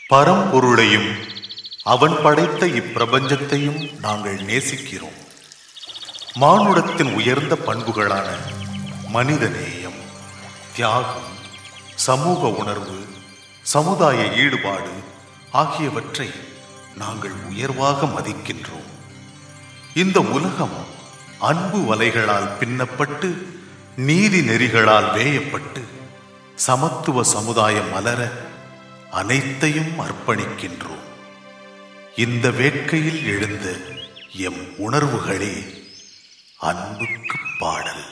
பரம்பொருளையும் அவன் படைத்த இப்பிரபஞ்சத்தையும் நாங்கள் நேசிக்கிறோம் மானுடத்தின் உயர்ந்த பண்புகளான மனிதநேயம் தியாகம் சமூக உணர்வு சமுதாய ஈடுபாடு ஆகியவற்றை நாங்கள் உயர்வாக மதிக்கின்றோம் இந்த உலகம் அன்பு வலைகளால் பின்னப்பட்டு நீதி நெறிகளால் வேயப்பட்டு சமத்துவ சமுதாயம் மலர அனைத்தையும் அர்ப்பணிக்கின்றோம் இந்த வேட்கையில் எழுந்த எம் உணர்வுகளே அன்புக்கு பாடல்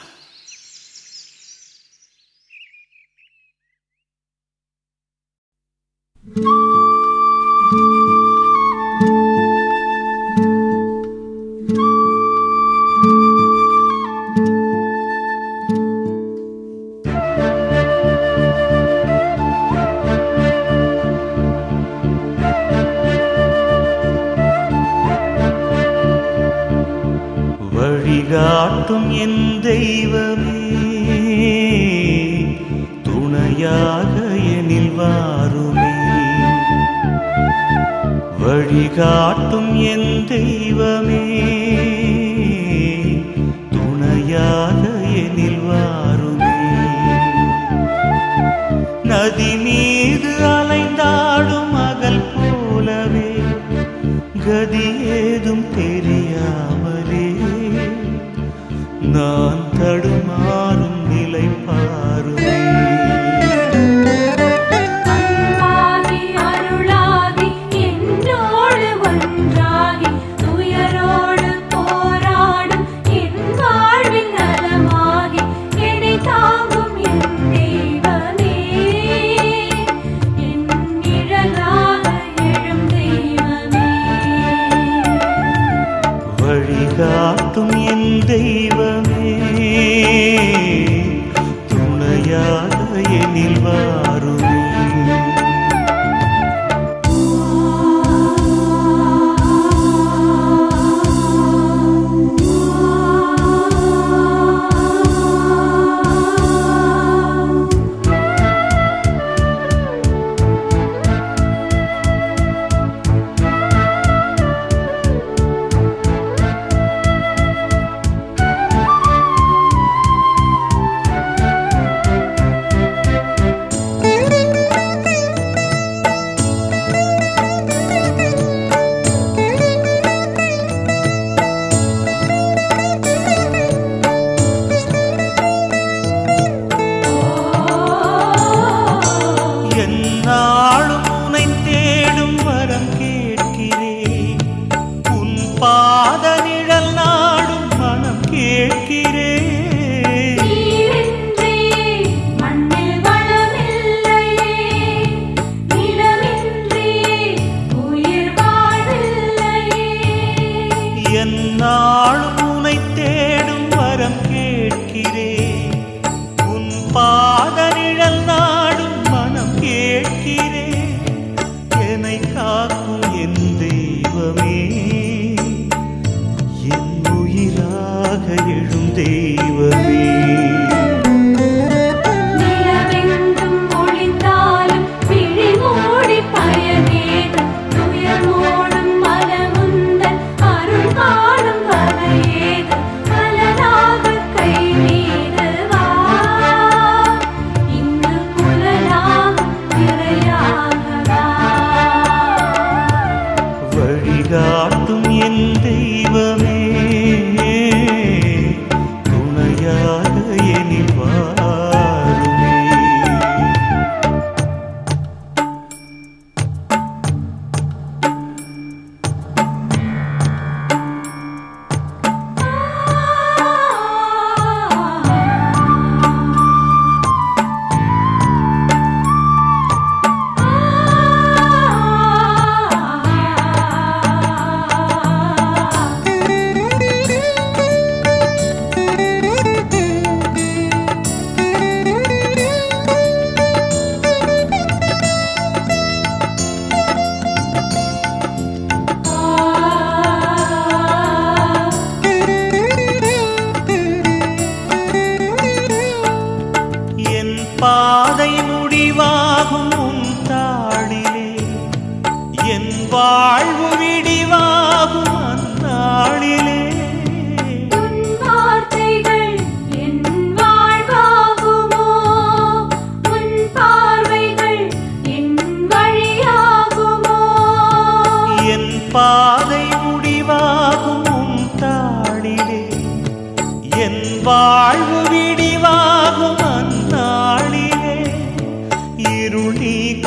வழிகாட்டும் என் தெய்வமே துணையாக எனில் வாருமே வழிகாட்டும் என் தெய்வமே துணையாக எனில் வாருமே நதி மீது அலைந்தாடும் அகல் போலவே கதி ஏதும் தெரியாமலே நான் தடுமாறும் நிலை பாருமே அன்பாகி அருளாகி என்னோடு ஒன்றாகி துயரோடு போராடும் என் வாழ்வின் நலமாகி என்னை தாங்கும் என் தெய்வமே என் நிழலாக எழும் தெய்வமே வழிகாட்டும் என் தெய்வமே துணையாக எனில் வாருமே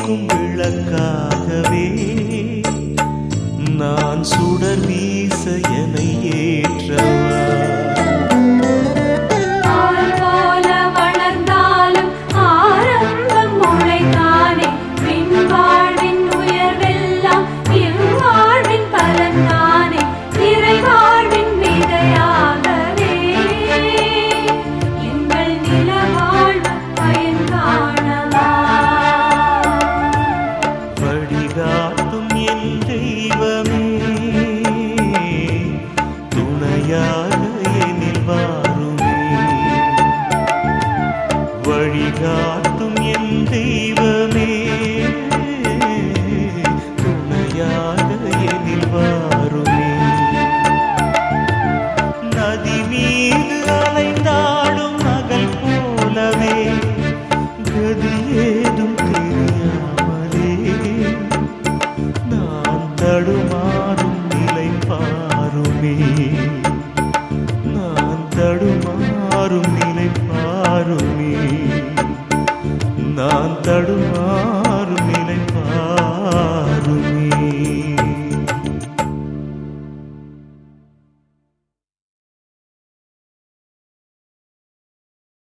நீக்கும் விளக்காகவே நான் சுடர் வீச என ஏற்றவா ஆள் போல வளர்ந்தாலும் ஆரம்பம் முளைத்தானே பின் வாழ்வின் உயர்வெல்லாம் இவ்வாழ்வின் பலன்தானே இறை வாழ்வின் விதையாகவே எங்கள் நில வாழ்வு பயன் காணவா வழிகாட்டும் என் தெய்வமே துணையாக எனில் வாருமே வழிகாட்டும் என் தெய்வமே துணையாக எனில் வாருமே நதி மீது அலைந்தாடும் மகள் போலவே கதி ஏதும் தெரியாமலே நான் தடுமாறும் நிலை பாருமே நான் தடுமாறும் நிலை பாருமே நான் தடுமாறும்